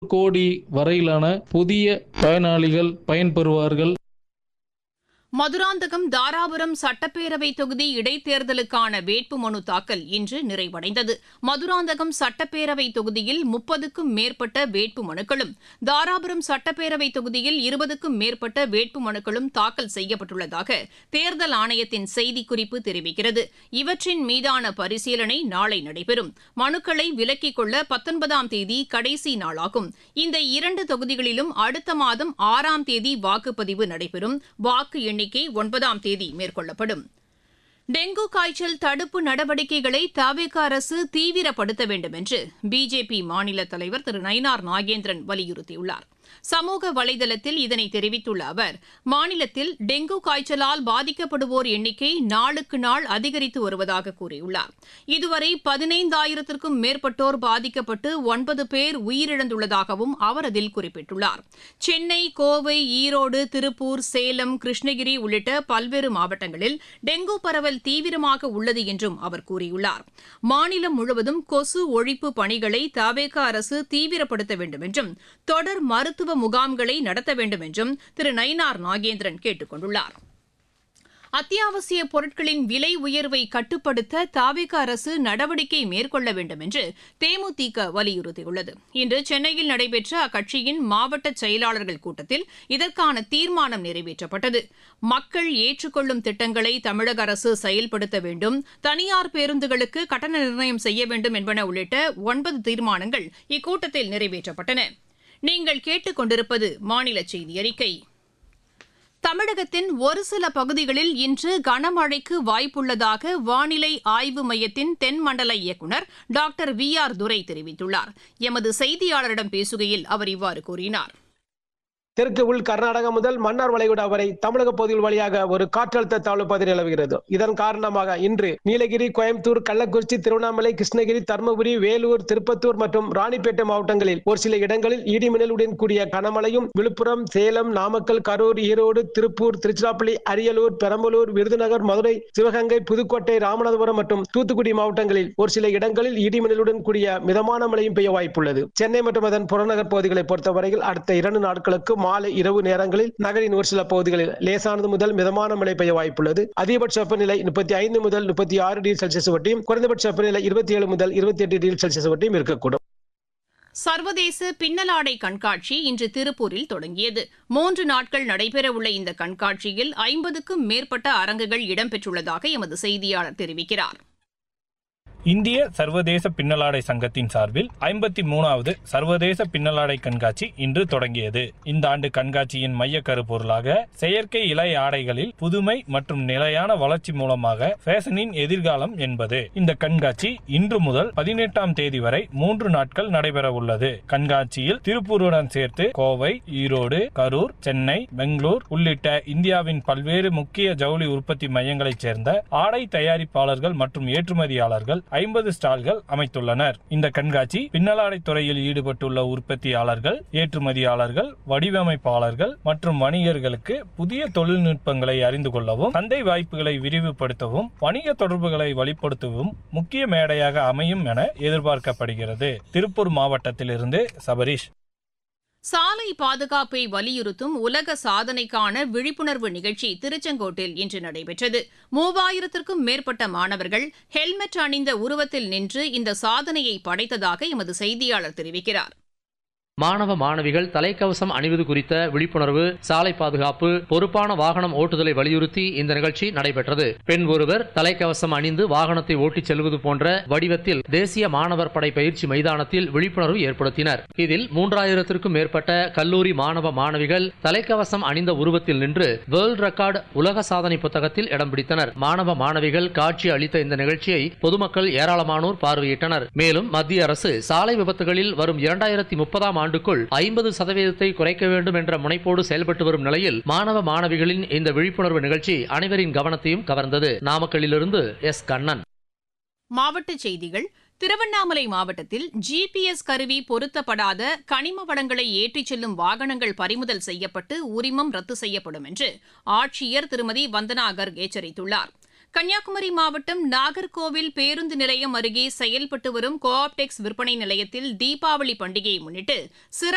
கோடி வரையிலான புதிய பயனாளிகள் பயன்பெறுவார்கள் மதுராந்தகம் தாராபுரம் சட்டப்பேரவை தொகுதி இடைத்தேர்தலுக்கான வேட்புமனு தாக்கல் இன்று நிறைவடைந்தது மதுராந்தகம் சட்டப்பேரவை தொகுதியில் முப்பதுக்கும் மேற்பட்ட வேட்புமனுக்களும் தாராபுரம் சட்டப்பேரவை தொகுதியில் இருபதுக்கும் மேற்பட்ட வேட்புமனுக்களும் தாக்கல் செய்யப்பட்டுள்ளதாக தேர்தல் ஆணையத்தின் செய்திக்குறிப்பு தெரிவிக்கிறது இவற்றின் மீதான பரிசீலனை நாளை நடைபெறும் மனுக்களை விலக்கிக் கொள்ள பத்தொன்பதாம் தேதி கடைசி நாளாகும் இந்த இரண்டு தொகுதிகளிலும் அடுத்த மாதம் ஆறாம் தேதி வாக்குப்பதிவு நடைபெறும் வாக்கு எண்ணிக்கை ஒன்பதாம் தேதி மேற்கொள்ளப்படும் டெங்கு காய்ச்சல் தடுப்பு நடவடிக்கைகளை தவிக அரசு தீவிரப்படுத்த வேண்டும் என்று பிஜேபி மாநில தலைவர் திரு நயினார் நாகேந்திரன் வலியுறுத்தியுள்ளார் சமூக வலைதளத்தில் இதனை தெரிவித்துள்ள அவர் மாநிலத்தில் டெங்கு காய்ச்சலால் பாதிக்கப்படுவோர் எண்ணிக்கை நாளுக்கு நாள் அதிகரித்து வருவதாக கூறியுள்ளார் இதுவரை பதினைந்தாயிரத்திற்கும் மேற்பட்டோர் பாதிக்கப்பட்டு ஒன்பது பேர் உயிரிழந்துள்ளதாகவும் அவர் அதில் குறிப்பிட்டுள்ளார் சென்னை கோவை ஈரோடு திருப்பூர் சேலம் கிருஷ்ணகிரி உள்ளிட்ட பல்வேறு மாவட்டங்களில் டெங்கு பரவல் தீவிரமாக உள்ளது என்றும் அவர் கூறியுள்ளார் மாநிலம் முழுவதும் கொசு ஒழிப்பு பணிகளை தவேக அரசு தீவிரப்படுத்த வேண்டும் என்றும் தொடர் மருத்துவ முகாம்களை நடத்த வேண்டும் என்றும் திரு நயினார் நாகேந்திரன் கேட்டுக் கொண்டுள்ளார் அத்தியாவசிய பொருட்களின் விலை உயர்வை கட்டுப்படுத்த தாவிக அரசு நடவடிக்கை மேற்கொள்ள வேண்டும் என்று தேமுதிக வலியுறுத்தியுள்ளது இன்று சென்னையில் நடைபெற்ற அக்கட்சியின் மாவட்ட செயலாளர்கள் கூட்டத்தில் இதற்கான தீர்மானம் நிறைவேற்றப்பட்டது மக்கள் ஏற்றுக்கொள்ளும் திட்டங்களை தமிழக அரசு செயல்படுத்த வேண்டும் தனியார் பேருந்துகளுக்கு கட்டண நிர்ணயம் செய்ய வேண்டும் என்பன உள்ளிட்ட ஒன்பது தீர்மானங்கள் இக்கூட்டத்தில் நிறைவேற்றப்பட்டன நீங்கள் கேட்டுக்கொண்டிருப்பது மாநில செய்தி அறிக்கை தமிழகத்தின் ஒரு சில பகுதிகளில் இன்று கனமழைக்கு வாய்ப்புள்ளதாக வானிலை ஆய்வு மையத்தின் தென்மண்டல இயக்குநர் டாக்டர் வி ஆர் துரை தெரிவித்துள்ளார் எமது செய்தியாளரிடம் பேசுகையில் அவர் இவ்வாறு கூறினார் தெற்கு உள் கர்நாடகா முதல் மன்னார் வளைகுடா வரை தமிழக பகுதிகள் வழியாக ஒரு காற்றழுத்த தாழ்வு பகுதி நிலவுகிறது இதன் காரணமாக இன்று நீலகிரி கோயம்புத்தூர் கள்ளக்குறிச்சி திருவண்ணாமலை கிருஷ்ணகிரி தருமபுரி வேலூர் திருப்பத்தூர் மற்றும் ராணிப்பேட்டை மாவட்டங்களில் ஒரு சில இடங்களில் இடிமின்னலுடன் கூடிய கனமழையும் விழுப்புரம் சேலம் நாமக்கல் கரூர் ஈரோடு திருப்பூர் திருச்சிராப்பள்ளி அரியலூர் பெரம்பலூர் விருதுநகர் மதுரை சிவகங்கை புதுக்கோட்டை ராமநாதபுரம் மற்றும் தூத்துக்குடி மாவட்டங்களில் ஒரு சில இடங்களில் இடிமின்னலுடன் கூடிய மிதமான மழையும் பெய்ய வாய்ப்புள்ளது சென்னை மற்றும் அதன் புறநகர் பகுதிகளை பொறுத்தவரையில் அடுத்த இரண்டு நாட்களுக்கு மாலை இரவு நேரங்களில் நகரின் ஒரு சில பகுதிகளில் லேசானது முதல் மிதமான மழை பெய்ய வாய்ப்புள்ளது அதிகபட்ச வெப்பநிலை முப்பத்தி ஐந்து முதல் முப்பத்தி ஆறு டிகிரி செல்சியஸ் வட்டியும் குறைந்தபட்ச வெப்பநிலை இருபத்தி ஏழு முதல் இருபத்தி எட்டு டிகிரி செல்சியஸ் வட்டியும் இருக்கக்கூடும் சர்வதேச பின்னலாடை கண்காட்சி இன்று திருப்பூரில் தொடங்கியது மூன்று நாட்கள் நடைபெறவுள்ள இந்த கண்காட்சியில் ஐம்பதுக்கும் மேற்பட்ட அரங்குகள் இடம்பெற்றுள்ளதாக எமது செய்தியாளர் தெரிவிக்கிறார் இந்திய சர்வதேச பின்னலாடை சங்கத்தின் சார்பில் ஐம்பத்தி மூணாவது சர்வதேச பின்னலாடை கண்காட்சி இன்று தொடங்கியது இந்த ஆண்டு கண்காட்சியின் மைய கருப்பொருளாக செயற்கை இலை ஆடைகளில் புதுமை மற்றும் நிலையான வளர்ச்சி மூலமாக ஃபேஷனின் எதிர்காலம் என்பது இந்த கண்காட்சி இன்று முதல் பதினெட்டாம் தேதி வரை மூன்று நாட்கள் நடைபெற உள்ளது கண்காட்சியில் திருப்பூருடன் சேர்த்து கோவை ஈரோடு கரூர் சென்னை பெங்களூர் உள்ளிட்ட இந்தியாவின் பல்வேறு முக்கிய ஜவுளி உற்பத்தி மையங்களைச் சேர்ந்த ஆடை தயாரிப்பாளர்கள் மற்றும் ஏற்றுமதியாளர்கள் ஐம்பது ஸ்டால்கள் அமைத்துள்ளனர் இந்த கண்காட்சி பின்னலாடை துறையில் ஈடுபட்டுள்ள உற்பத்தியாளர்கள் ஏற்றுமதியாளர்கள் வடிவமைப்பாளர்கள் மற்றும் வணிகர்களுக்கு புதிய தொழில்நுட்பங்களை அறிந்து கொள்ளவும் சந்தை வாய்ப்புகளை விரிவுபடுத்தவும் வணிக தொடர்புகளை வலுப்படுத்தவும் முக்கிய மேடையாக அமையும் என எதிர்பார்க்கப்படுகிறது திருப்பூர் மாவட்டத்திலிருந்து சபரீஷ் சாலை பாதுகாப்பை வலியுறுத்தும் உலக சாதனைக்கான விழிப்புணர்வு நிகழ்ச்சி திருச்செங்கோட்டில் இன்று நடைபெற்றது மூவாயிரத்திற்கும் மேற்பட்ட மாணவர்கள் ஹெல்மெட் அணிந்த உருவத்தில் நின்று இந்த சாதனையை படைத்ததாக எமது செய்தியாளர் தெரிவிக்கிறார் மாணவ மாணவிகள் தலைக்கவசம் அணிவது குறித்த விழிப்புணர்வு சாலை பாதுகாப்பு பொறுப்பான வாகனம் ஓட்டுதலை வலியுறுத்தி இந்த நிகழ்ச்சி நடைபெற்றது பெண் ஒருவர் தலைக்கவசம் அணிந்து வாகனத்தை ஓட்டிச் செல்வது போன்ற வடிவத்தில் தேசிய மாணவர் படை பயிற்சி மைதானத்தில் விழிப்புணர்வு ஏற்படுத்தினர் இதில் மூன்றாயிரத்திற்கும் மேற்பட்ட கல்லூரி மாணவ மாணவிகள் தலைக்கவசம் அணிந்த உருவத்தில் நின்று வேர்ல்ட் ரெக்கார்டு உலக சாதனை புத்தகத்தில் இடம் பிடித்தனர் மாணவ மாணவிகள் காட்சி அளித்த இந்த நிகழ்ச்சியை பொதுமக்கள் ஏராளமானோர் பார்வையிட்டனர் மேலும் மத்திய அரசு சாலை விபத்துகளில் வரும் இரண்டாயிரத்தி முப்பதாம் ஆண்டுக்குள் ஐம்பது சதவீதத்தை குறைக்க வேண்டும் என்ற முனைப்போடு செயல்பட்டு வரும் நிலையில் மாணவ மாணவிகளின் இந்த விழிப்புணர்வு நிகழ்ச்சி அனைவரின் கவனத்தையும் கவர்ந்தது நாமக்கல்லிலிருந்து எஸ் கண்ணன் மாவட்டச் செய்திகள் திருவண்ணாமலை மாவட்டத்தில் ஜிபிஎஸ் கருவி பொருத்தப்படாத கனிம வளங்களை ஏற்றிச் செல்லும் வாகனங்கள் பறிமுதல் செய்யப்பட்டு உரிமம் ரத்து செய்யப்படும் என்று ஆட்சியர் திருமதி வந்தனா கர்க் எச்சரித்துள்ளார் கன்னியாகுமரி மாவட்டம் நாகர்கோவில் பேருந்து நிலையம் அருகே செயல்பட்டு வரும் கோஆப்டெக்ஸ் விற்பனை நிலையத்தில் தீபாவளி பண்டிகையை முன்னிட்டு சிறப்பு